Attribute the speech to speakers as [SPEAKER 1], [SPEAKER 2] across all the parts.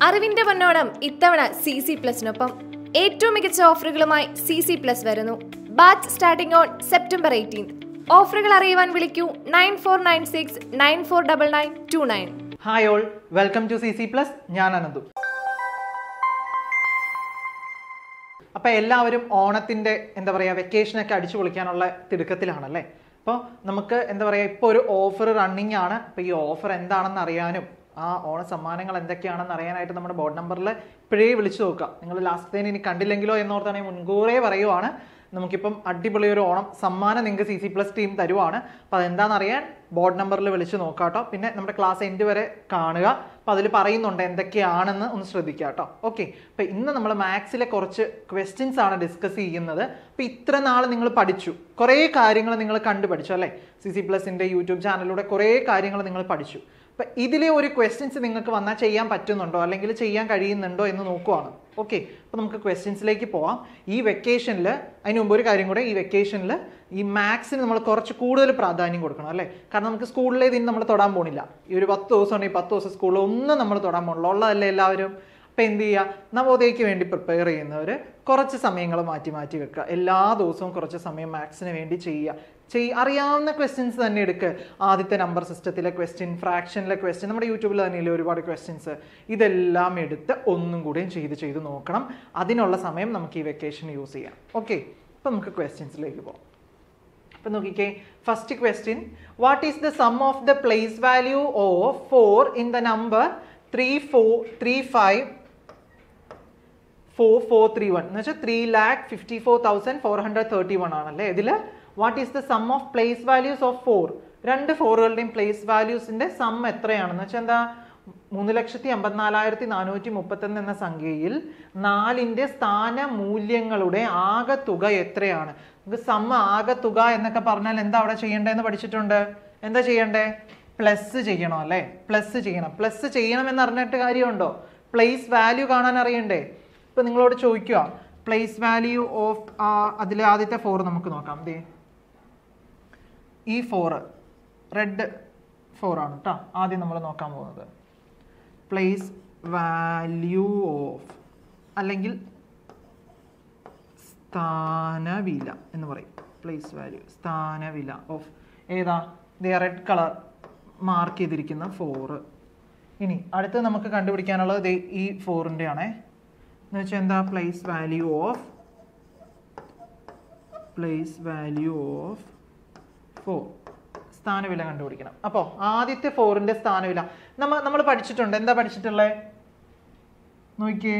[SPEAKER 1] അറിവിന്റെ പൊന്നോണം ഇത്തവണ C C പ്ലസിനൊപ്പം ഏറ്റവും മികച്ച ഓഫറുകളുമായി സി സി പ്ലസ് വരുന്നു batch starting on September eighteen ഓഫറുകൾ അറിയുവാൻ വിളിക്കൂ nine four nine six nine four double nine two nine
[SPEAKER 2] hi all welcome to C C plus ഞാൻ അനന്തു അപ്പോൾ എല്ലാവരും ഓണത്തിൻ്റെ എന്താ പറയുക വെക്കേഷനൊക്കെ അടിച്ചു പൊളിക്കാനുള്ള തിടുക്കത്തിലാണല്ലേ അപ്പോൾ നമുക്ക് എന്താ പറയുക ഇപ്പോൾ ഒരു ഓഫർ റണ്ണിങ് ആണ് അപ്പോൾ ഈ ഓഫർ എന്താണെന്ന് അറിയാനും ആ ഓണ സമ്മാനങ്ങൾ എന്തൊക്കെയാണെന്ന് അറിയാനായിട്ട് നമ്മുടെ ബോർഡ് നമ്പറിൽ ഇപ്പോഴേ വിളിച്ചു നോക്കുക നിങ്ങൾ ലാസ്റ്റ് ടൈം ഇനി കണ്ടില്ലെങ്കിലോ എന്നോർത്താണെങ്കിൽ മുൻകൂറേ പറയുവാണ് നമുക്കിപ്പം അടിപൊളി ഒരു ഓണം സമ്മാനം നിങ്ങൾക്ക് സി സി പ്ലസ് ടീം തരുവാണ് അപ്പോൾ അതെന്താണെന്ന് അറിയാൻ ബോർഡ് നമ്പറിൽ വിളിച്ച് നോക്കാം കേട്ടോ പിന്നെ നമ്മുടെ ക്ലാസ് എൻഡ് വരെ കാണുക അപ്പോൾ അതിൽ പറയുന്നുണ്ട് എന്തൊക്കെയാണെന്ന് ഒന്ന് ശ്രദ്ധിക്കുക കേട്ടോ ഓക്കെ അപ്പോൾ ഇന്ന് നമ്മൾ മാത്സിലെ കുറച്ച് ക്വസ്റ്റ്യൻസ് ആണ് ഡിസ്കസ് ചെയ്യുന്നത് അപ്പോൾ ഇത്ര നാൾ നിങ്ങൾ പഠിച്ചു കുറേ കാര്യങ്ങൾ നിങ്ങൾ കണ്ടു പഠിച്ചു അല്ലേ സി സി പ്ലസിൻ്റെ യൂട്യൂബ് ചാനലിലൂടെ കുറേ കാര്യങ്ങൾ നിങ്ങൾ പഠിച്ചു അപ്പം ഇതിലെ ഒരു ക്വസ്റ്റ്യൻസ് നിങ്ങൾക്ക് വന്നാൽ ചെയ്യാൻ പറ്റുന്നുണ്ടോ അല്ലെങ്കിൽ ചെയ്യാൻ കഴിയുന്നുണ്ടോ എന്ന് നോക്കുവാണ് ഓക്കെ അപ്പോൾ നമുക്ക് ക്വസ്റ്റ്യൻസിലേക്ക് പോവാം ഈ വെക്കേഷനിൽ അതിന് മുമ്പ് ഒരു കാര്യം കൂടെ ഈ വെക്കേഷനിൽ ഈ മാത്സിന് നമ്മൾ കുറച്ച് കൂടുതൽ പ്രാധാന്യം കൊടുക്കണം അല്ലേ കാരണം നമുക്ക് സ്കൂളിലെ ഇതിന് നമ്മൾ തൊടാൻ പോണില്ല ഈ ഒരു പത്ത് ദിവസം ഉണ്ടെങ്കിൽ പത്ത് ദിവസം സ്കൂളിൽ ഒന്നും നമ്മൾ തൊടാൻ പോകണില്ല ഉള്ളതല്ലേ എല്ലാവരും അപ്പം എന്ത് ചെയ്യുക നവോദയയ്ക്ക് വേണ്ടി പ്രിപ്പയർ ചെയ്യുന്നവർ കുറച്ച് സമയങ്ങൾ മാറ്റി മാറ്റി വെക്കുക എല്ലാ ദിവസവും കുറച്ച് സമയം മാത്സിന് വേണ്ടി ചെയ്യുക ചെയ് അറിയാവുന്ന ക്വസ്റ്റ്യൻസ് തന്നെ എടുക്കുക ആദ്യത്തെ നമ്പർ സിസ്റ്റത്തിലെ ക്വസ്റ്റ്യൻ ഫ്രാക്ഷനിലെ ക്വസ്റ്റ്യൻ നമ്മുടെ യൂട്യൂബിൽ തന്നെയില്ലേ ഒരുപാട് ക്വസ്റ്റ്യൻസ് ഇതെല്ലാം എടുത്ത് ഒന്നും കൂടെയും ചെയ്ത് ചെയ്ത് നോക്കണം അതിനുള്ള സമയം നമുക്ക് ഈ വെക്കേഷൻ യൂസ് ചെയ്യാം ഓക്കെ അപ്പം നമുക്ക് ക്വസ്റ്റ്യൻസിലേക്ക് പോകാം അപ്പം നോക്കിക്കേ first question what is the sum of the place value of four in the number three four three five four four three one എന്ന് വെച്ചാൽ three lakh fifty four thousand four hundred thirty one ആണല്ലേ ഇതിൽ what is the sum of place values of four രണ്ട് ഫോറുകളുടെയും place വാല്യൂസിന്റെ some എത്രയാണെന്ന് വെച്ചാൽ എന്താ മൂന്ന് ലക്ഷത്തി അമ്പത്തിനാലായിരത്തി നാനൂറ്റി മുപ്പത്തൊന്ന് എന്ന സംഖ്യയിൽ നാലിന്റെ സ്ഥാന മൂല്യങ്ങളുടെ ആകെ തുക എത്രയാണ് നമുക്ക് സം ആകെ തുക എന്നൊക്കെ പറഞ്ഞാൽ എന്താ അവിടെ ചെയ്യേണ്ടതെന്ന് പഠിച്ചിട്ടുണ്ട് എന്താ ചെയ്യണ്ടേ പ്ലസ് ചെയ്യണം അല്ലേ പ്ലസ് ചെയ്യണം പ്ലസ് ചെയ്യണം എന്ന് അറിഞ്ഞിട്ട് കാര്യമുണ്ടോ പ്ലേസ് വാല്യൂ കാണാൻ അറിയണ്ടേ ഇപ്പൊ നിങ്ങളോട് ചോദിക്കുക പ്ലേസ് വാല്യൂ ഓഫ് അതിലെ ആദ്യത്തെ ഫോർ നമുക്ക് നോക്കാം ദേ ഈ ഫോറ് റെഡ് ഫോർ ആണ് കേട്ടോ ആദ്യം നമ്മൾ നോക്കാൻ പോകുന്നത് പ്ലേസ് വാല്യൂ ഓഫ് അല്ലെങ്കിൽ സ്ഥാനവില എന്ന് പറയും പ്ലേസ് വാല്യൂ സ്ഥാനവില ഓഫ് ഏതാ ദേ റെഡ് കളർ മാർക്ക് ചെയ്തിരിക്കുന്ന ഫോറ് ഇനി അടുത്ത് നമുക്ക് കണ്ടുപിടിക്കാനുള്ളത് ദേ ഈ ഫോറിൻ്റെ ആണേ എന്ന് വെച്ചാൽ എന്താ place value of place value of four സ്ഥാനവില കണ്ടുപിടിക്കണം അപ്പോൾ ആദ്യത്തെ ഫോറിന്റെ സ്ഥാനവില നമ്മ നമ്മൾ പഠിച്ചിട്ടുണ്ട് എന്താ പഠിച്ചിട്ടുള്ളത് നോക്കിയേ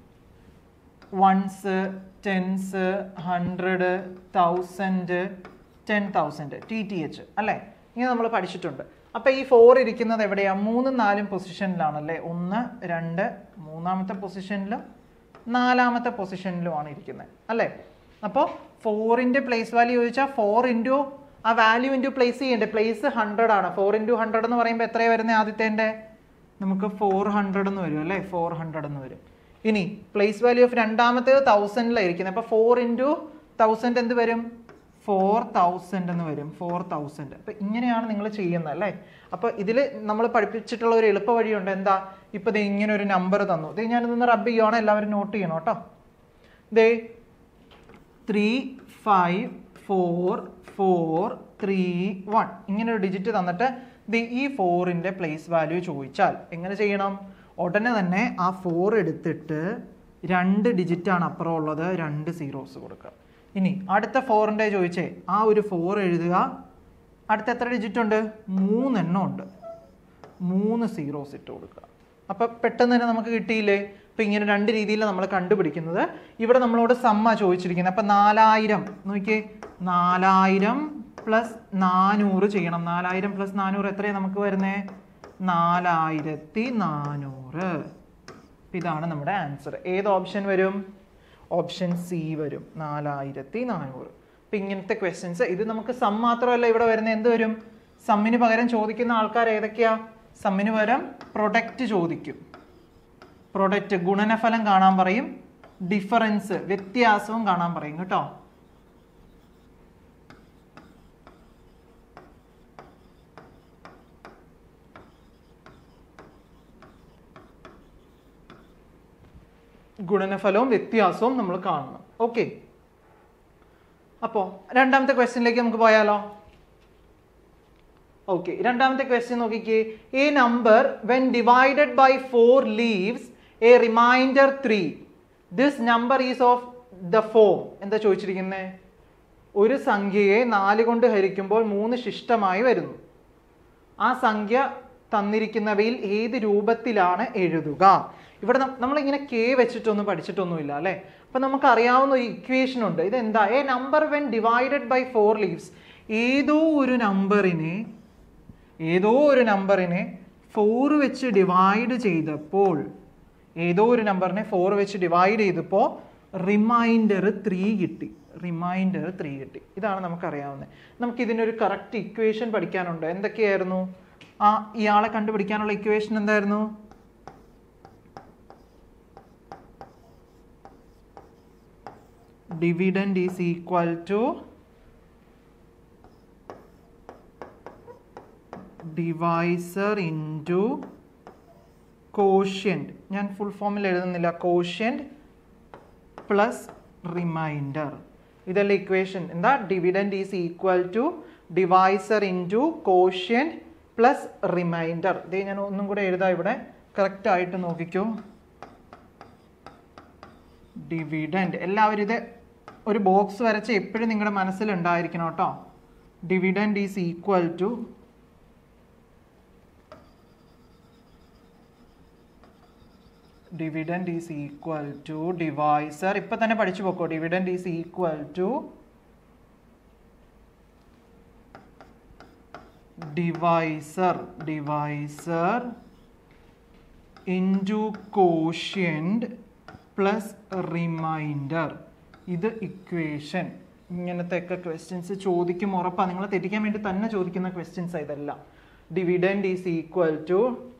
[SPEAKER 2] ones tens hundred thousand ten thousand T T H അല്ലേ ഇങ്ങനെ നമ്മൾ പഠിച്ചിട്ടുണ്ട് അപ്പോൾ ഈ ഫോർ ഇരിക്കുന്നത് എവിടെയാ മൂന്നും നാലും പൊസിഷനിലാണല്ലേ ഒന്ന് രണ്ട് മൂന്നാമത്തെ പൊസിഷനിലും നാലാമത്തെ പൊസിഷനിലുമാണ് ഇരിക്കുന്നത് അല്ലേ അപ്പോൾ ഫോറിൻ്റെ പ്ലേസ് വാല്യൂ ചോദിച്ചാൽ ഫോർ ഇൻറ്റു ആ വാല്യൂ ഇൻറ്റു പ്ലേസ് ചെയ്യണ്ടേ പ്ലേസ് ഹൺഡ്രഡ് ആണ് ഫോർ ഇൻറ്റു ഹൺഡ്രഡ് എന്ന് പറയുമ്പോൾ എത്രയാണ് വരുന്നത് ആദ്യത്തെ നമുക്ക് ഫോർ ഹൺഡ്രഡ് എന്ന് വരും അല്ലേ ഫോർ ഹൺഡ്രഡ് എന്ന് വരും ഇനി പ്ലേസ് വാല്യൂ ഓഫ് രണ്ടാമത്തേത് തൗസൻഡിലായിരിക്കുന്നത് അപ്പോൾ ഫോർ ഇൻറ്റു തൗസൻഡ് എന്ത് വരും ഫോർ തൗസൻഡ് എന്ന് വരും ഫോർ തൗസൻഡ് അപ്പം ഇങ്ങനെയാണ് നിങ്ങൾ ചെയ്യുന്നത് അല്ലേ അപ്പോൾ ഇതിൽ നമ്മൾ പഠിപ്പിച്ചിട്ടുള്ള ഒരു എളുപ്പ വഴിയുണ്ട് എന്താ ഇപ്പോൾ ഇത് ഇങ്ങനെ ഒരു നമ്പർ തന്നു ഇത് ഞാനിതൊന്ന് റബ്ബ് ചെയ്യുവാണ് എല്ലാവരും നോട്ട് ചെയ്യണം കേട്ടോ ദേ three five four four three one ഇങ്ങനെ ഒരു ഡിജിറ്റ് തന്നിട്ട് ദേ ഈ ഫോറിൻ്റെ പ്ലേസ് വാല്യൂ ചോദിച്ചാൽ എങ്ങനെ ചെയ്യണം ഉടനെ തന്നെ ആ ഫോർ എടുത്തിട്ട് രണ്ട് ഡിജിറ്റാണ് അപ്പുറം ഉള്ളത് രണ്ട് സീറോസ് കൊടുക്കുക ഇനി അടുത്ത ഫോറിൻ്റെ ചോദിച്ചേ ആ ഒരു ഫോർ എഴുതുക അടുത്ത എത്ര ഡിജിറ്റ് ഉണ്ട് മൂന്നെണ്ണം ഉണ്ട് മൂന്ന് സീറോസ് ഇട്ട് കൊടുക്കുക അപ്പം പെട്ടെന്ന് തന്നെ നമുക്ക് കിട്ടിയില്ലേ അപ്പം ഇങ്ങനെ രണ്ട് രീതിയിൽ നമ്മൾ കണ്ടുപിടിക്കുന്നത് ഇവിടെ നമ്മളോട് സമ്മ ചോദിച്ചിരിക്കുന്നത് അപ്പം നാലായിരം നോക്കിയേ നാലായിരം പ്ലസ് നാനൂറ് ചെയ്യണം നാലായിരം പ്ലസ് നാനൂറ് എത്രയാണ് നമുക്ക് വരുന്നത് നാലായിരത്തി നാനൂറ് ഇതാണ് നമ്മുടെ ആൻസർ ഏത് ഓപ്ഷൻ വരും ഓപ്ഷൻ സി വരും നാലായിരത്തി നാനൂറ് അപ്പം ഇങ്ങനത്തെ ക്വസ്റ്റ്യൻസ് ഇത് നമുക്ക് സം മാത്രമല്ല ഇവിടെ വരുന്നത് എന്ത് വരും സമ്മിന് പകരം ചോദിക്കുന്ന ആൾക്കാർ ഏതൊക്കെയാ സമ്മിന് പകരം പ്രൊഡക്റ്റ് ചോദിക്കും പ്രൊഡക്റ്റ് ഗുണനഫലം കാണാൻ പറയും ഡിഫറൻസ് വ്യത്യാസവും കാണാൻ പറയും കേട്ടോ ഗുണനഫലവും വ്യത്യാസവും നമ്മൾ കാണണം ഓക്കെ അപ്പോൾ രണ്ടാമത്തെ ക്വസ്റ്റ്യനിലേക്ക് നമുക്ക് പോയാലോ ഓക്കെ രണ്ടാമത്തെ ക്വസ്റ്റ്യൻ നോക്കിക്കേ a number when divided by four leaves a remainder three this number is of the form എന്താ ചോദിച്ചിരിക്കുന്നത് ഒരു സംഖ്യയെ നാല് കൊണ്ട് ഹരിക്കുമ്പോൾ മൂന്ന് ശിഷ്ടമായി വരുന്നു ആ സംഖ്യ തന്നിരിക്കുന്നവയിൽ ഏത് രൂപത്തിലാണ് എഴുതുക ഇവിടെ നം- നമ്മളിങ്ങനെ കെ വെച്ചിട്ടൊന്നും പഠിച്ചിട്ടൊന്നുമില്ല അല്ലേ അപ്പൊ നമുക്ക് അറിയാവുന്ന ഒരു ഇക്വേഷൻ ഉണ്ട് ഇത് എന്താ a number when divided by four leaves ഏതോ ഒരു നമ്പറിനെ ഏതോ ഒരു നമ്പറിനെ ഫോർ വെച്ച് ഡിവൈഡ് ചെയ്തപ്പോൾ ഏതോ ഒരു നമ്പറിനെ ഫോർ വെച്ച് ഡിവൈഡ് ചെയ്തപ്പോൾ റിമൈൻഡർ ത്രീ കിട്ടി റിമൈൻഡർ ത്രീ കിട്ടി ഇതാണ് നമുക്കറിയാവുന്നത് നമുക്ക് ഇതിനൊരു കറക്റ്റ് ഇക്വേഷൻ പഠിക്കാനുണ്ട് എന്തൊക്കെയായിരുന്നു ആ ഇയാളെ കണ്ടുപിടിക്കാനുള്ള ഇക്വേഷൻ എന്തായിരുന്നു dividend is equal to divisor into quotient ഞാൻ ഫുൾ ഫോമിൽ എഴുതുന്നില്ല കോഷ്യൻറ്റ് പ്ലസ് റിമൈൻഡർ ഇതല്ല ഇക്വേഷൻ എന്താ dividend is equal to divisor into quotient plus remainder ഇത് ഞാൻ ഒന്നും കൂടെ എഴുതാം ഇവിടെ കറക്റ്റ് ആയിട്ട് നോക്കിക്കോ ഡിവിഡൻഡ് എല്ലാവരും ഇത് ഒരു ബോക്സ് വരച്ച് എപ്പോഴും നിങ്ങളുടെ മനസ്സിൽ ഉണ്ടായിരിക്കണം കേട്ടോ dividend is equal to dividend is equal to divisor ഇപ്പൊ തന്നെ പഠിച്ചു പോക്കോ dividend is equal to divisor divisor into quotient plus remainder ഇത് ഇക്വേഷൻ ഇങ്ങനത്തെ ഒക്കെ ക്വസ്റ്റ്യൻസ് ചോദിക്കും ഉറപ്പാണ് നിങ്ങളെ തെറ്റിക്കാൻ വേണ്ടി തന്നെ ചോദിക്കുന്ന ക്വസ്റ്റ്യൻസ് ഇതെല്ലാം dividend is equal to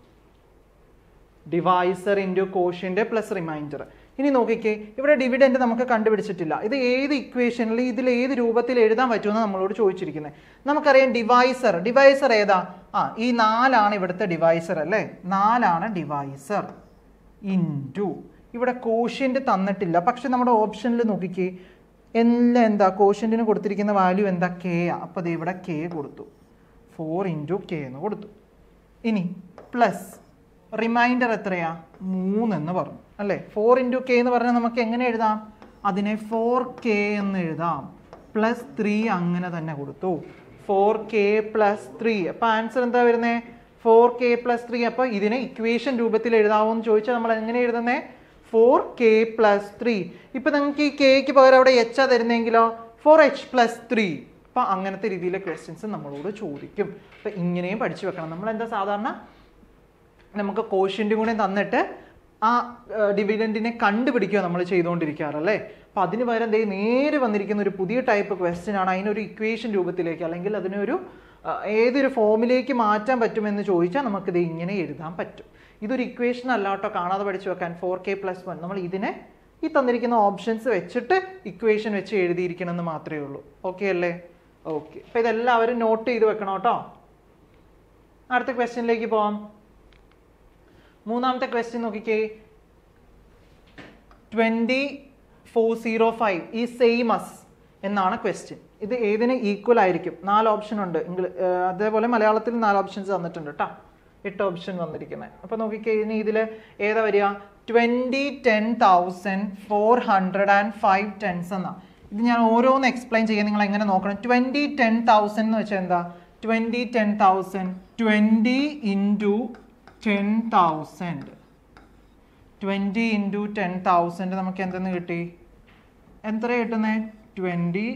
[SPEAKER 2] divisor into കോഷ്യൻ്റെ പ്ലസ് റിമൈൻഡർ ഇനി നോക്കിക്കേ ഇവിടെ ഡിവിഡൻഡ് നമുക്ക് കണ്ടുപിടിച്ചിട്ടില്ല ഇത് ഏത് ഇക്വേഷനിൽ ഇതിൽ ഏത് രൂപത്തിൽ എഴുതാൻ പറ്റുമെന്ന് നമ്മളോട് ചോദിച്ചിരിക്കുന്നത് നമുക്കറിയാം ഡിവൈസർ ഡിവൈസർ ഏതാ ആ ഈ നാലാണ് ഇവിടുത്തെ ഡിവൈസർ അല്ലേ നാലാണ് ഡിവൈസർ ഇൻറ്റു ഇവിടെ കോഷ്യൻ്റ് തന്നിട്ടില്ല പക്ഷെ നമ്മുടെ ഓപ്ഷനിൽ നോക്കിക്കേ എല്ലാം എന്താ കോഷ്യൻറ്റിന് കൊടുത്തിരിക്കുന്ന വാല്യൂ എന്താ കെ ആ അപ്പോൾ അത് ഇവിടെ കെ കൊടുത്തു ഫോർ ഇൻറ്റു കെ എന്ന് കൊടുത്തു ഇനി പ്ലസ് റിമൈൻഡർ എത്രയാ മൂന്നെന്ന് പറഞ്ഞു അല്ലേ ഫോർ ഇൻറ്റു കെ എന്ന് പറഞ്ഞാൽ നമുക്ക് എങ്ങനെ എഴുതാം അതിനെ ഫോർ കെ എന്ന് എഴുതാം പ്ലസ് ത്രീ അങ്ങനെ തന്നെ കൊടുത്തു ഫോർ കെ പ്ലസ് ത്രീ അപ്പോൾ ആൻസർ എന്താ വരുന്നത് ഫോർ കെ പ്ലസ് ത്രീ അപ്പോൾ ഇതിനെ ഇക്വേഷൻ രൂപത്തിൽ എഴുതാമോ എന്ന് ചോദിച്ചാൽ നമ്മൾ എങ്ങനെ എഴുതുന്നേ ഫോർ കെ പ്ലസ് ത്രീ ഇപ്പം നിങ്ങൾക്ക് ഈ കെക്ക് പകരം അവിടെ എച്ചാ തരുന്നെങ്കിലോ ഫോർ എച്ച് പ്ലസ് ത്രീ അപ്പം അങ്ങനത്തെ രീതിയിലെ ക്വസ്റ്റ്യൻസ് നമ്മളോട് ചോദിക്കും അപ്പം ഇങ്ങനെയും പഠിച്ചു വെക്കണം നമ്മൾ എന്താ സാധാരണ നമുക്ക് കോഷ്യൻ്റും കൂടെ തന്നിട്ട് ആ ഡിവിഡൻറ്റിനെ കണ്ടുപിടിക്കുക നമ്മൾ ചെയ്തുകൊണ്ടിരിക്കാറല്ലേ അപ്പം അതിന് പകരം ദേ നേരെ വന്നിരിക്കുന്ന ഒരു പുതിയ ടൈപ്പ് ക്വസ്റ്റ്യൻ ആണ് അതിനൊരു ഇക്വേഷൻ രൂപത്തിലേക്ക് അല്ലെങ്കിൽ അതിനൊരു ആ, ഏതൊരു ഫോമിലേക്ക് മാറ്റാൻ പറ്റുമെന്ന് ചോദിച്ചാൽ നമുക്കിത് ഇങ്ങനെ എഴുതാൻ പറ്റും ഇതൊരു ഇക്വേഷൻ അല്ല കേട്ടോ കാണാതെ പഠിച്ചു വെക്കാൻ ഫോർ കെ പ്ലസ് വൺ നമ്മൾ ഇതിനെ ഈ തന്നിരിക്കുന്ന ഓപ്ഷൻസ് വെച്ചിട്ട് ഇക്വേഷൻ വെച്ച് എഴുതിയിരിക്കണം എന്ന് മാത്രമേ ഉള്ളൂ ഓക്കെ അല്ലേ ഓക്കെ അപ്പം ഇതെല്ലാവരും നോട്ട് ചെയ്ത് വെക്കണം കേട്ടോ അടുത്ത ക്വസ്റ്റ്യനിലേക്ക് പോവാം മൂന്നാമത്തെ ക്വസ്റ്റ്യൻ നോക്കിക്കേ ട്വൻറ്റി ഫോർ സീറോ ഫൈവ് ഈ സെയിം അസ് എന്നാണ് ക്വസ്റ്റ്യൻ ഇത് ഏതിന് ഈക്വൽ ആയിരിക്കും നാല് ഓപ്ഷൻ ഉണ്ട് ഇംഗ്ലീ അതേപോലെ മലയാളത്തിൽ നാല് ഓപ്ഷൻസ് തന്നിട്ടുണ്ട് കേട്ടോ എട്ട് ഓപ്ഷൻ വന്നിരിക്കുന്നത് അപ്പോൾ നോക്കിക്കേ ഇനി ഇതിൽ ഏതാ വരിക twenty ten thousand four hundred and five tens എന്നാ ഇത് ഞാൻ ഓരോന്ന് എക്സ്പ്ലെയിൻ ചെയ്യാൻ നിങ്ങൾ എങ്ങനെ നോക്കണം ട്വൻറ്റി ടെൻ തൗസൻഡ് എന്ന് വെച്ചാൽ എന്താ twenty ten thousand twenty into ten thousand twenty into ten thousand നമുക്ക് എന്തെന്ന് കിട്ടി എത്ര കിട്ടുന്നത് ട്വൻറ്റി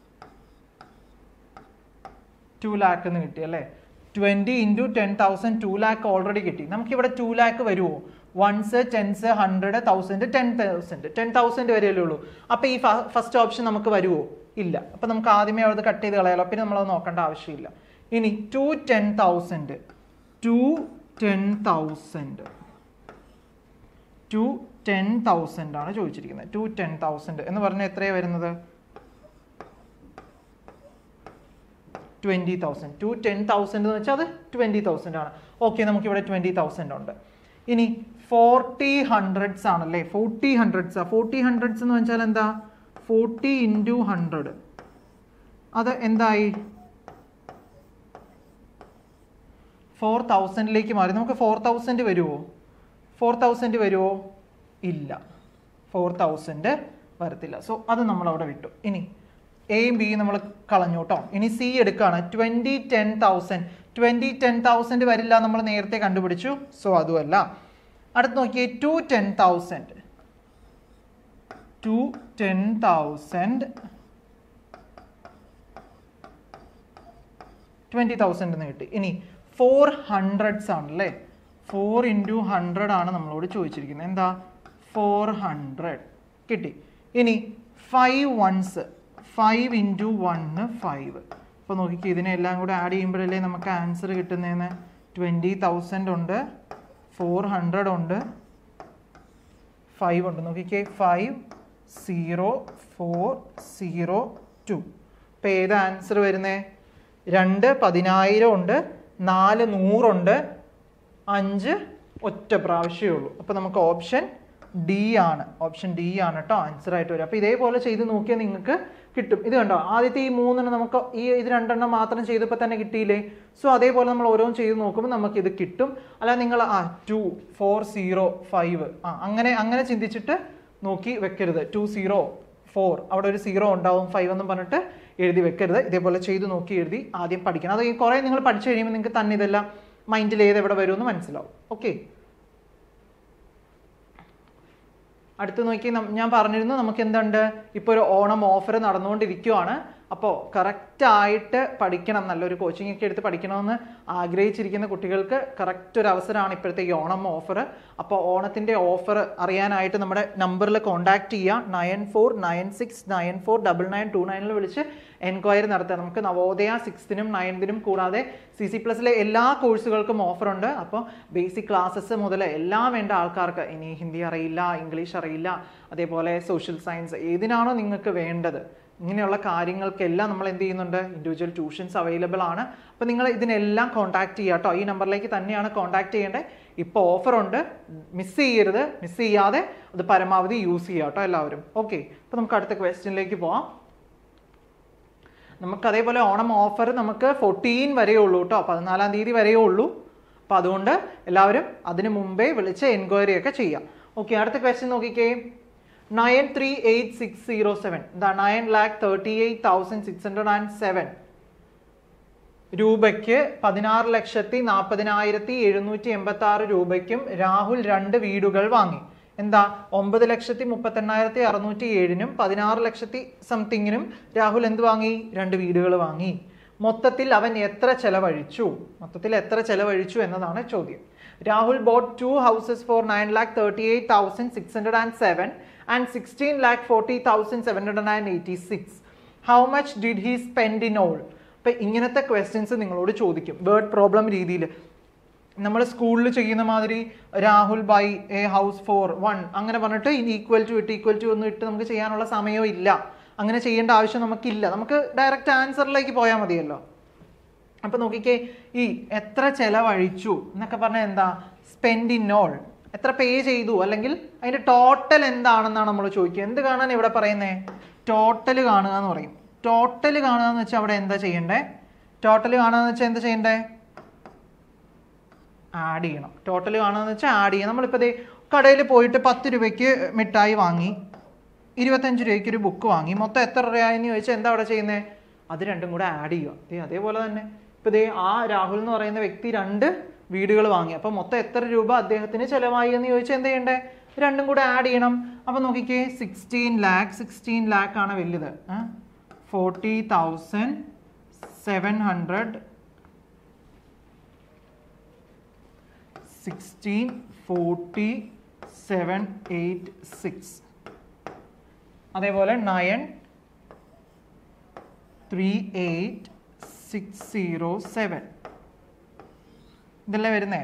[SPEAKER 2] ടു ലാക്ക് എന്ന് കിട്ടി അല്ലേ twenty into ten thousand two lakh already കിട്ടി നമുക്കിവിടെ ടു ലാക്ക് വരുമോ ones tens hundred thousand ten thousand ten thousand വരെയല്ലേ ഉള്ളൂ അപ്പോൾ ഈ ഫസ്റ്റ് ഓപ്ഷൻ നമുക്ക് വരുമോ ഇല്ല അപ്പോൾ നമുക്ക് ആദ്യമേ അവിടെ കട്ട് ചെയ്ത് കളയാലോ പിന്നെ നമ്മളത് നോക്കേണ്ട ആവശ്യമില്ല ഇനി two ten thousand two ten thousand two ten thousand ആണ് ചോദിച്ചിരിക്കുന്നത് ടു ടെൻ തൗസൻഡ് എന്ന് പറഞ്ഞാൽ എത്രയാണ് വരുന്നത് twenty thousand two ten thousand എന്ന് വെച്ചാൽ അത് ട്വൻറ്റി തൗസൻഡ് ആണ് ഓക്കെ നമുക്കിവിടെ ട്വൻറ്റി തൗസൻഡ് ഉണ്ട് ഇനി ഫോർട്ടി ഹൺഡ്രഡ്സ് ആണല്ലേ ഫോർട്ടി ഹൺഡ്രഡ്സ് ഫോർട്ടി ഹൺഡ്രഡ്സ് എന്ന് വെച്ചാൽ എന്താ ഫോർട്ടി ഇൻറ്റു ഹൺഡ്രഡ് അത് എന്തായി ഫോർ തൗസൻഡിലേക്ക് മാറി നമുക്ക് ഫോർ തൗസൻഡ് വരുമോ ഫോർ തൗസൻഡ് വരുമോ ഇല്ല ഫോർ തൗസൻഡ് വരത്തില്ല സോ അത് നമ്മൾ അവിടെ വിട്ടു ഇനി എയും ബിയും നമ്മൾ കളഞ്ഞു കേട്ടോ ഇനി സി എടുക്കുകയാണ് twenty ten thousand twenty ten thousand വരില്ല നമ്മൾ നേരത്തെ കണ്ടുപിടിച്ചു സോ അതുമല്ല അടുത്ത് നോക്കിയേ two ten thousand two ten thousand twenty thousand എന്ന് കിട്ടി ഇനി ഫോർ ഹൺഡ്രഡ്സ് ആണല്ലേ ഫോർ ഇൻറ്റു ഹൺഡ്രഡ് ആണ് നമ്മളോട് ചോദിച്ചിരിക്കുന്നത് എന്താ ഫോർ ഹൺഡ്രഡ് കിട്ടി ഇനി five ones five into one five അപ്പോൾ നോക്കിക്കേ ഇതിനെല്ലാം കൂടെ ആഡ് ചെയ്യുമ്പോഴല്ലേ നമുക്ക് ആൻസർ കിട്ടുന്നതെന്ന് ട്വൻറ്റി തൗസൻഡ് ഉണ്ട് ഫോർ ഹൺഡ്രഡ് ഉണ്ട് ഫൈവ് ഉണ്ട് നോക്കിക്കേ five zero four zero two ഇപ്പം ഏത് ആൻസർ വരുന്നേ രണ്ട് പതിനായിരം ഉണ്ട് നാല് നൂറുണ്ട് അഞ്ച് ഒറ്റ പ്രാവശ്യമേ ഉള്ളൂ അപ്പോൾ നമുക്ക് ഓപ്ഷൻ ഡി ആണ് ഓപ്ഷൻ ഡി ആണ് കേട്ടോ ആൻസർ ആയിട്ട് വരും അപ്പോൾ ഇതേപോലെ ചെയ്ത് നോക്കിയാൽ നിങ്ങൾക്ക് കിട്ടും ഇത് കണ്ടോ ആദ്യത്തെ ഈ മൂന്നെണ്ണം നമുക്ക് ഈ ഇത് രണ്ടെണ്ണം മാത്രം ചെയ്തപ്പോൾ തന്നെ കിട്ടിയില്ലേ സോ അതേപോലെ നമ്മൾ ഓരോന്നും ചെയ്ത് നോക്കുമ്പോൾ നമുക്ക് ഇത് കിട്ടും അല്ല നിങ്ങൾ ആ ടു ഫോർ സീറോ ഫൈവ് ആ അങ്ങനെ അങ്ങനെ ചിന്തിച്ചിട്ട് നോക്കി വെക്കരുത് ടു സീറോ ഫോർ അവിടെ ഒരു സീറോ ഉണ്ടാവും ഫൈവ് എന്നും പറഞ്ഞിട്ട് എഴുതി വെക്കരുത് ഇതേപോലെ ചെയ്ത് നോക്കി എഴുതി ആദ്യം പഠിക്കണം അത് ഈ കുറേ നിങ്ങൾ പഠിച്ചു കഴിയുമ്പോൾ നിങ്ങൾക്ക് തന്നെ ഇതെല്ലാം മൈൻഡിൽ ഏത് എവിടെ വരുമെന്ന് മനസ്സിലാവും ഓക്കെ അടുത്ത് നോക്കി നം- ഞാൻ പറഞ്ഞിരുന്നു നമുക്ക് എന്തുണ്ട് ഇപ്പോൾ ഒരു ഓണം ഓഫർ നടന്നുകൊണ്ടിരിക്കുവാണ് അപ്പോൾ കറക്റ്റായിട്ട് പഠിക്കണം നല്ലൊരു കോച്ചിങ് ഒക്കെ എടുത്ത് പഠിക്കണമെന്ന് ആഗ്രഹിച്ചിരിക്കുന്ന കുട്ടികൾക്ക് കറക്റ്റ് ഒരു അവസരമാണ് ഇപ്പോഴത്തെ ഈ ഓണം ഓഫർ അപ്പോൾ ഓണത്തിൻ്റെ ഓഫർ അറിയാനായിട്ട് നമ്മുടെ നമ്പറിൽ കോൺടാക്ട് ചെയ്യുക nine four nine six nine four double nine two നയനിൽ വിളിച്ച് എൻക്വയറി നടത്തുക നമുക്ക് നവോദയ സിക്സ്തിനും നയൻതിനും കൂടാതെ സി സി പ്ലസിലെ എല്ലാ കോഴ്സുകൾക്കും ഓഫർ ഉണ്ട് അപ്പോൾ ബേസിക് ക്ലാസ്സസ് മുതൽ എല്ലാം വേണ്ട ആൾക്കാർക്ക് ഇനി ഹിന്ദി അറിയില്ല ഇംഗ്ലീഷ് അറിയില്ല അതേപോലെ സോഷ്യൽ സയൻസ് ഏതിനാണോ നിങ്ങൾക്ക് വേണ്ടത് ഇങ്ങനെയുള്ള കാര്യങ്ങൾക്കെല്ലാം നമ്മൾ എന്ത് ചെയ്യുന്നുണ്ട് ഇൻഡിവിജ്വൽ ട്യൂഷൻസ് അവൈലബിൾ ആണ് അപ്പോൾ നിങ്ങൾ ഇതിനെല്ലാം കോൺടാക്ട് ചെയ്യുക കേട്ടോ ഈ നമ്പറിലേക്ക് തന്നെയാണ് കോൺടാക്ട് ചെയ്യേണ്ടത് ഇപ്പോൾ ഓഫർ ഉണ്ട് മിസ് ചെയ്യരുത് മിസ് ചെയ്യാതെ അത് പരമാവധി യൂസ് ചെയ്യുക കേട്ടോ എല്ലാവരും ഓക്കെ അപ്പോൾ നമുക്ക് അടുത്ത ക്വസ്റ്റ്യനിലേക്ക് പോവാം നമുക്ക് അതേപോലെ ഓണം ഓഫർ നമുക്ക് ഫോർട്ടീൻ വരെയേ ഉള്ളൂ കേട്ടോ പതിനാലാം തീയതി വരെയേ ഉള്ളൂ അപ്പോൾ അതുകൊണ്ട് എല്ലാവരും അതിന് മുമ്പേ വിളിച്ച് എൻക്വയറി ഒക്കെ ചെയ്യാം ഓക്കെ അടുത്ത ക്വസ്റ്റ്യൻ നോക്കിക്കേ nine three eight six zero seven the nine lakh thirty eight thousand six hundred and seven രൂപയ്ക്ക് പതിനാറ് ലക്ഷത്തി നാൽപ്പതിനായിരത്തി എഴുന്നൂറ്റി എൺപത്തി ആറ് രൂപയ്ക്കും രാഹുൽ രണ്ട് വീടുകൾ വാങ്ങി എന്താ ഒമ്പത് ലക്ഷത്തി മുപ്പത്തെണ്ണായിരത്തി അറുന്നൂറ്റി ഏഴിനും പതിനാറ് ലക്ഷത്തി സംതിങ്ങിനും രാഹുൽ എന്ത് വാങ്ങി രണ്ട് വീടുകൾ വാങ്ങി മൊത്തത്തിൽ അവൻ എത്ര ചെലവഴിച്ചു മൊത്തത്തിൽ എത്ര ചെലവഴിച്ചു എന്നതാണ് ചോദ്യം Rahul bought two houses for nine lakh thirty eight thousand six hundred and seven and sixteen lakh forty thousand seven hundred and eighty six how much did he spend in all അപ്പൊ ഇങ്ങനത്തെ ക്വസ്റ്റ്യൻസ് നിങ്ങളോട് ചോദിക്കും വേർഡ് പ്രോബ്ലം രീതിയിൽ നമ്മൾ സ്കൂളിൽ ചെയ്യുന്ന മാതിരി Rahul buy a house for one അങ്ങനെ പറഞ്ഞിട്ട് ഇനി ഈക്വൽ ടു ഇട്ട് ഈക്വൽ ടു ഒന്നും ഇട്ട് നമുക്ക് ചെയ്യാനുള്ള സമയവും ഇല്ല അങ്ങനെ ചെയ്യേണ്ട ആവശ്യം നമുക്കില്ല നമുക്ക് ഡയറക്റ്റ് ആൻസറിലേക്ക് പോയാൽ മതിയല്ലോ അപ്പൊ നോക്കിക്കേ ഈ എത്ര ചെലവഴിച്ചു എന്നൊക്കെ പറഞ്ഞാൽ എന്താ സ്പെൻഡ് ഇൻ ഓൾ എത്ര പേ ചെയ്തു അല്ലെങ്കിൽ അതിന്റെ ടോട്ടൽ എന്താണെന്നാണ് നമ്മൾ ചോദിക്കുക എന്ത് കാണാൻ ഇവിടെ പറയുന്നേ ടോട്ടൽ കാണുക എന്ന് പറയും ടോട്ടൽ കാണുക എന്ന് വെച്ചാൽ അവിടെ എന്താ ചെയ്യണ്ടേ ടോട്ടൽ കാണുക എന്ന് വെച്ചാൽ എന്താ ചെയ്യണ്ടേ ആഡ് ചെയ്യണം ടോട്ടൽ കാണുക വെച്ചാൽ ആഡ് ചെയ്യണം നമ്മളിപ്പോൾ ദേ കടയിൽ പോയിട്ട് പത്ത് രൂപയ്ക്ക് മിഠായി വാങ്ങി ഇരുപത്തഞ്ച് രൂപയ്ക്ക് ഒരു ബുക്ക് വാങ്ങി മൊത്തം എത്ര രൂപയെന്ന് ചോദിച്ചാൽ എന്താ അവിടെ ചെയ്യുന്നത് അത് രണ്ടും കൂടെ ആഡ് ചെയ്യുക ദേ അതേപോലെ തന്നെ ഇപ്പൊ ദേ ആ രാഹുൽ എന്ന് പറയുന്ന വ്യക്തി രണ്ട് വീടുകൾ വാങ്ങി അപ്പൊ മൊത്തം എത്ര രൂപ അദ്ദേഹത്തിന് ചെലവായി എന്ന് ചോദിച്ചാൽ എന്ത് ചെയ്യണ്ടേ രണ്ടും കൂടെ ആഡ് ചെയ്യണം അപ്പൊ നോക്കിക്കേ സിക്സ്റ്റീൻ ലാക്ക് സിക്സ്റ്റീൻ ലാക്ക് ആണ് വലുത് forty thousand seven hundred sixteen forty seven eight six അതേപോലെ nine three eight six zero seven ഇതല്ലേ വരുന്നേ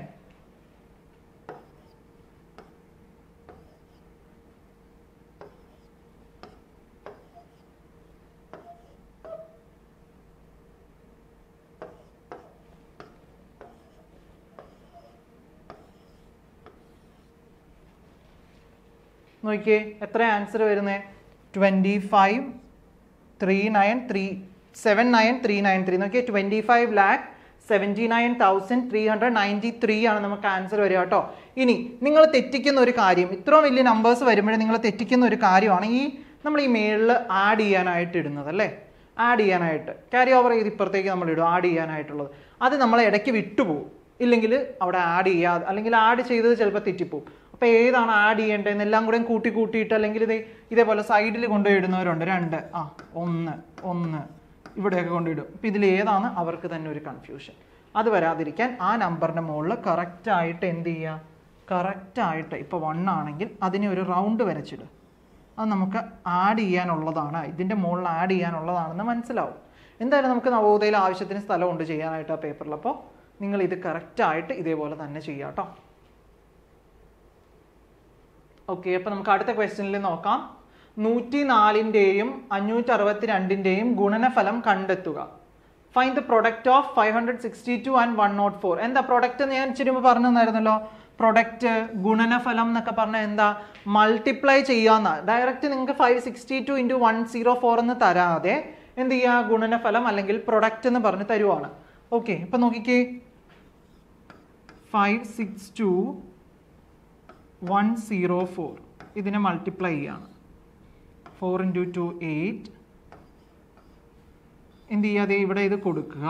[SPEAKER 2] നോക്കിയേ എത്ര ആൻസർ വരുന്നത് twenty five three nine three seven nine three nine three നോക്കിയേ twenty five lakh seventy nine thousand three hundred ninety three ആണ് നമുക്ക് answer വരിക കേട്ടോ ഇനി നിങ്ങൾ തെറ്റിക്കുന്ന ഒരു കാര്യം ഇത്രയും വലിയ നമ്പേഴ്സ് വരുമ്പോഴേ നിങ്ങൾ തെറ്റിക്കുന്ന ഒരു കാര്യമാണ് ഈ നമ്മൾ ഈ മേളിൽ ആഡ് ചെയ്യാനായിട്ട് ഇടുന്നത് അല്ലേ ആഡ് ചെയ്യാനായിട്ട് ക്യാരി ഓവർ ചെയ്ത് ഇപ്പുറത്തേക്ക് നമ്മൾ ഇടും ആഡ് ചെയ്യാനായിട്ടുള്ളത് അത് നമ്മൾ ഇടയ്ക്ക് വിട്ടുപോകും ഇല്ലെങ്കിൽ അവിടെ ആഡ് ചെയ്യാതെ അല്ലെങ്കിൽ ആഡ് ചെയ്തത് ചിലപ്പോൾ തെറ്റിപ്പോവും അപ്പോൾ ഏതാണ് ആഡ് ചെയ്യേണ്ടതെന്ന് എല്ലാം കൂടെ കൂട്ടി കൂട്ടിയിട്ട് അല്ലെങ്കിൽ ഇത് ഇതേപോലെ സൈഡിൽ കൊണ്ടുപോയി ഇടുന്നവരുണ്ട് രണ്ട് ആ ഒന്ന് ഒന്ന് ഇവിടെയൊക്കെ കൊണ്ടിടും അപ്പം ഇതിൽ ഏതാണ് അവർക്ക് തന്നെ ഒരു കൺഫ്യൂഷൻ അത് വരാതിരിക്കാൻ ആ നമ്പറിൻ്റെ മുകളിൽ കറക്റ്റായിട്ട് എന്ത് ചെയ്യുക കറക്റ്റായിട്ട് ഇപ്പോൾ വൺ ആണെങ്കിൽ അതിനെ ഒരു റൗണ്ട് വരച്ചിടുക അത് നമുക്ക് ആഡ് ചെയ്യാനുള്ളതാണ് ഇതിൻ്റെ മുകളിൽ ആഡ് ചെയ്യാനുള്ളതാണെന്ന് മനസ്സിലാവും എന്തായാലും നമുക്ക് നവോദയയിൽ ആവശ്യത്തിന് സ്ഥലമുണ്ട് ചെയ്യാനായിട്ട് ആ പേപ്പറിൽ അപ്പോൾ നിങ്ങൾ ഇത് കറക്റ്റായിട്ട് ഇതേപോലെ തന്നെ ചെയ്യാം കേട്ടോ ഓക്കെ അപ്പോൾ നമുക്ക് അടുത്ത ക്വസ്റ്റ്യനിൽ നോക്കാം നൂറ്റി നാലിൻ്റെയും അഞ്ഞൂറ്റി അറുപത്തി രണ്ടിൻ്റെയും ഗുണനഫലം കണ്ടെത്തുക find the product of five hundred sixty two and one naught four എന്താ പ്രൊഡക്റ്റ് ഞാൻ ഇച്ചിരി മുമ്പ് പറഞ്ഞു തന്നായിരുന്നല്ലോ പ്രൊഡക്റ്റ് ഗുണനഫലം എന്നൊക്കെ പറഞ്ഞാൽ എന്താ മൾട്ടിപ്ലൈ ചെയ്യാന്ന ഡയറക്റ്റ് നിങ്ങൾക്ക് five sixty two into one zero four എന്ന് തരാതെ എന്ത് ചെയ്യുക ഗുണനഫലം അല്ലെങ്കിൽ പ്രൊഡക്റ്റ് എന്ന് പറഞ്ഞ് തരുവാണ് ഓക്കെ ഇപ്പൊ നോക്കിക്കേ five six two one zero four ഇതിനെ മൾട്ടിപ്ലൈ ചെയ്യാണ് ഫോർ ഇൻറ്റു ടു എയ്റ്റ് എന്ത് ചെയ്യാതെ ഇവിടെ ഇത് കൊടുക്കുക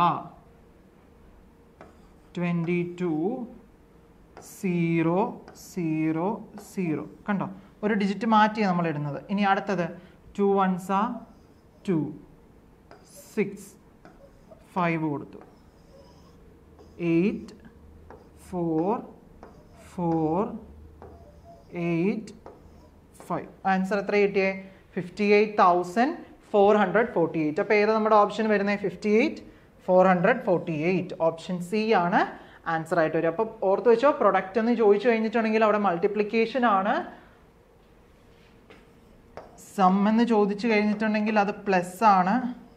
[SPEAKER 2] twenty two zero zero zero കണ്ടോ ഒരു ഡിജിറ്റ് മാറ്റിയാണ് നമ്മൾ ഇടുന്നത് ഇനി അടുത്തത് two ones two six five കൊടുത്തു eight four four eight five answer എത്ര കിട്ടിയേ fifty eight thousand four hundred forty eight അപ്പോൾ ഏതാ നമ്മുടെ ഓപ്ഷൻ വരുന്നത് fifty eight four hundred forty eight option C ആണ് ആൻസർ ആയിട്ട് വരും അപ്പോൾ ഓർത്ത് വെച്ചോ പ്രൊഡക്റ്റ് എന്ന് ചോദിച്ചു കഴിഞ്ഞിട്ടുണ്ടെങ്കിൽ അവിടെ മൾട്ടിപ്ലിക്കേഷൻ ആണ് സം എന്ന് ചോദിച്ചു കഴിഞ്ഞിട്ടുണ്ടെങ്കിൽ അത് പ്ലസ് ആണ്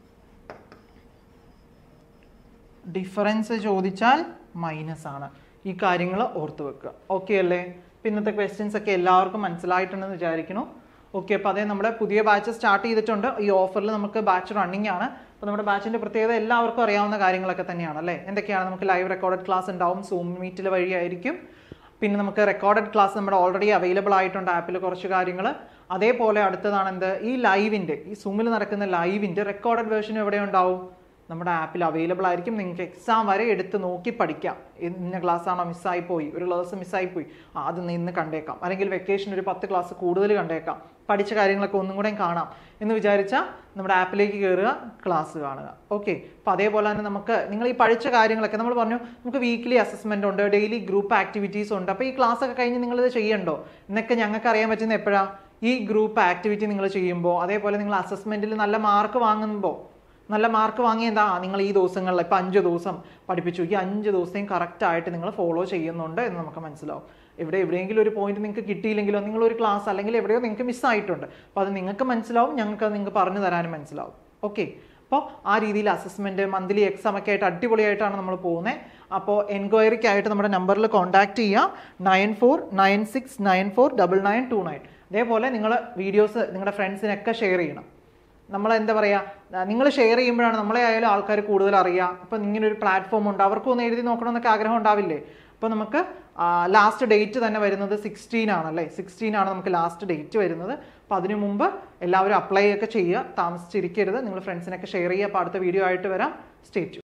[SPEAKER 2] ഡിഫറൻസ് ചോദിച്ചാൽ മൈനസ് ആണ് ഈ കാര്യങ്ങൾ ഓർത്ത് വെക്കുക ഓക്കെ അല്ലേ ഇപ്പം ഇന്നത്തെ ക്വസ്റ്റ്യൻസ് ഒക്കെ എല്ലാവർക്കും മനസ്സിലായിട്ടുണ്ടെന്ന് വിചാരിക്കുന്നു ഓക്കെ അപ്പോൾ അതേ നമ്മുടെ പുതിയ ബാച്ച് സ്റ്റാർട്ട് ചെയ്തിട്ടുണ്ട് ഈ ഓഫറിൽ നമുക്ക് ബാച്ച് റണ്ണിങ് ആണ് അപ്പോൾ നമ്മുടെ ബാച്ചിൻ്റെ പ്രത്യേകത എല്ലാവർക്കും അറിയാവുന്ന കാര്യങ്ങളൊക്കെ തന്നെയാണ് അല്ലേ എന്തൊക്കെയാണ് നമുക്ക് ലൈവ് റെക്കോർഡഡ് ക്ലാസ് ഉണ്ടാവും സൂം മീറ്റിൽ വഴിയായിരിക്കും പിന്നെ നമുക്ക് റെക്കോർഡഡ് ക്ലാസ് നമ്മുടെ ഓൾറെഡി അവൈലബിൾ ആയിട്ടുണ്ട് ആപ്പിൽ കുറച്ച് കാര്യങ്ങൾ അതേപോലെ അടുത്തതാണ് എന്ത് ഈ ലൈവിൻ്റെ ഈ സൂമിൽ നടക്കുന്ന ലൈവിൻ്റെ റെക്കോർഡഡ് വേർഷൻ എവിടെ ഉണ്ടാവും നമ്മുടെ ആപ്പിൽ അവൈലബിൾ ആയിരിക്കും നിങ്ങൾക്ക് എക്സാം വരെ എടുത്ത് നോക്കി പഠിക്കാം ഇന്ന ക്ലാസ് ആണോ മിസ്സായി പോയി ഒരു ക്ലാസ് മിസ്സായി പോയി ആ അത് ഇന്ന് കണ്ടേക്കാം അല്ലെങ്കിൽ വെക്കേഷൻ ഒരു പത്ത് ക്ലാസ് കൂടുതൽ കണ്ടേക്കാം പഠിച്ച കാര്യങ്ങളൊക്കെ ഒന്നും കൂടെ കാണാം എന്ന് വിചാരിച്ചാൽ നമ്മുടെ ആപ്പിലേക്ക് കയറുക ക്ലാസ് കാണുക ഓക്കെ അപ്പം അതേപോലെ തന്നെ നമുക്ക് നിങ്ങൾ ഈ പഠിച്ച കാര്യങ്ങളൊക്കെ നമ്മൾ പറഞ്ഞു നമുക്ക് വീക്ക്ലി അസസ്മെന്റ് ഉണ്ട് ഡെയിലി ഗ്രൂപ്പ് ആക്ടിവിറ്റീസ് ഉണ്ട് അപ്പോൾ ഈ ക്ലാസ് ഒക്കെ കഴിഞ്ഞ് നിങ്ങളിത് ചെയ്യണ്ടോ എന്നൊക്കെ ഞങ്ങൾക്ക് അറിയാൻ പറ്റുന്ന എപ്പോഴാണ് ഈ ഗ്രൂപ്പ് ആക്ടിവിറ്റി നിങ്ങൾ ചെയ്യുമ്പോൾ അതേപോലെ നിങ്ങൾ അസസ്മെന്റിൽ നല്ല മാർക്ക് വാങ്ങുമ്പോൾ നല്ല മാർക്ക് വാങ്ങി എന്താ നിങ്ങൾ ഈ ദിവസങ്ങളിൽ ഇപ്പം അഞ്ച് ദിവസം പഠിപ്പിച്ചു ഈ അഞ്ച് ദിവസത്തെയും കറക്റ്റ് ആയിട്ട് നിങ്ങൾ ഫോളോ ചെയ്യുന്നുണ്ട് എന്ന് നമുക്ക് മനസ്സിലാവും ഇവിടെ എവിടെയെങ്കിലും ഒരു പോയിന്റ് നിങ്ങൾക്ക് കിട്ടിയില്ലെങ്കിലോ നിങ്ങൾ ഒരു ക്ലാസ് അല്ലെങ്കിൽ എവിടെയോ നിങ്ങൾക്ക് മിസ്സായിട്ടുണ്ട് അപ്പോൾ അത് നിങ്ങൾക്ക് മനസ്സിലാവും ഞങ്ങൾക്ക് അത് നിങ്ങൾക്ക് പറഞ്ഞു തരാനും മനസ്സിലാവും ഓക്കെ അപ്പോൾ ആ രീതിയിൽ അസസ്മെന്റ് മന്ത്ലി എക്സാം ഒക്കെ ആയിട്ട് അടിപൊളിയായിട്ടാണ് നമ്മൾ പോകുന്നത് അപ്പോൾ എൻക്വയറിക്കായിട്ട് നമ്മുടെ നമ്പറിൽ കോൺടാക്ട് ചെയ്യുക nine four nine six nine four double nine two nine അതേപോലെ നിങ്ങൾ വീഡിയോസ് നിങ്ങളുടെ ഫ്രണ്ട്സിനൊക്കെ ഷെയർ ചെയ്യണം നമ്മൾ എന്താ പറയുക നിങ്ങൾ ഷെയർ ചെയ്യുമ്പോഴാണ് നമ്മളെ ആയാലും ആൾക്കാർ കൂടുതൽ അറിയുക അപ്പം ഇങ്ങനെ ഒരു പ്ലാറ്റ്ഫോം ഉണ്ട് അവർക്കും ഒന്ന് എഴുതി നോക്കണമെന്നൊക്കെ ആഗ്രഹം ഉണ്ടാവില്ലേ അപ്പോൾ നമുക്ക് ലാസ്റ്റ് ഡേറ്റ് തന്നെ വരുന്നത് സിക്സ്റ്റീൻ ആണല്ലേ സിക്സ്റ്റീൻ ആണ് നമുക്ക് ലാസ്റ്റ് ഡേറ്റ് വരുന്നത് അപ്പോൾ അതിനു മുമ്പ് എല്ലാവരും അപ്ലൈ ഒക്കെ ചെയ്യുക താമസിച്ചിരിക്കരുത് നിങ്ങൾ ഫ്രണ്ട്സിനൊക്കെ ഷെയർ ചെയ്യുക അപ്പോൾ അടുത്ത വീഡിയോ ആയിട്ട് വരാം സ്റ്റേറ്റ്